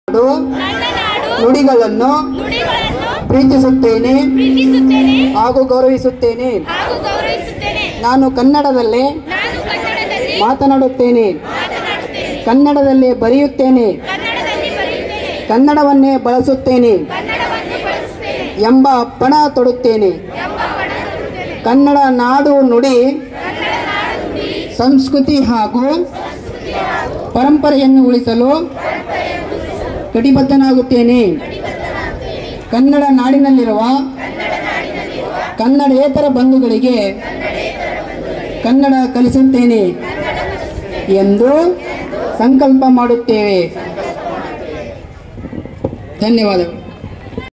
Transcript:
ನಾಡು ನನ್ನ ನಾಡು ನುಡಿಗಳನ್ನು ನುಡಿಗಳನ್ನು ಪ್ರೀತಿಸುತ್ತೇನೆ ಪ್ರೀತಿಸುತ್ತೇನೆ ಹಾಗೂ ಗೌರವಿಸುತ್ತೇನೆ ಹಾಗೂ ಗೌರವಿಸುತ್ತೇನೆ ನಾನು ಕನ್ನಡದಲ್ಲೇ ನಾನು ಕನ್ನಡದಲ್ಲಿ ಮಾತನಾಡುತ್ತೇನೆ ಮಾತನಾಡುತ್ತೇನೆ ಕನ್ನಡದಲ್ಲೇ ಬರೆಯುತ್ತೇನೆ ಕನ್ನಡದಲ್ಲಿ ಬರೆಯುತ್ತೇನೆ ಕನ್ನಡವನ್ನೇ ಬಳಸುತ್ತೇನೆ ಕನ್ನಡವನ್ನು ಬಳಸುತ್ತೇನೆ ಎಂಬ ಪಣ ತೊಡುತ್ತೇನೆ ಎಂಬ ಪಣ ತೊಡುತ್ತೇನೆ ಕನ್ನಡ ನಾಡು ನುಡಿ ಸಂಸ್ಕೃತಿ ಹಾಗೂ ಪರಂಪರೆಯನ್ನು ಉಳಿಸಲು ಕಟಿಬದ್ಧನಾಗುತ್ತೇನೆ ಕನ್ನಡ ನಾಡಿನಲ್ಲಿರುವ ಕನ್ನಡೇತರ ಬಂಧುಗಳಿಗೆ ಕನ್ನಡ ಕಲಿಸುತ್ತೇನೆ ಎಂದು ಸಂಕಲ್ಪ ಮಾಡುತ್ತೇವೆ ಧನ್ಯವಾದಗಳು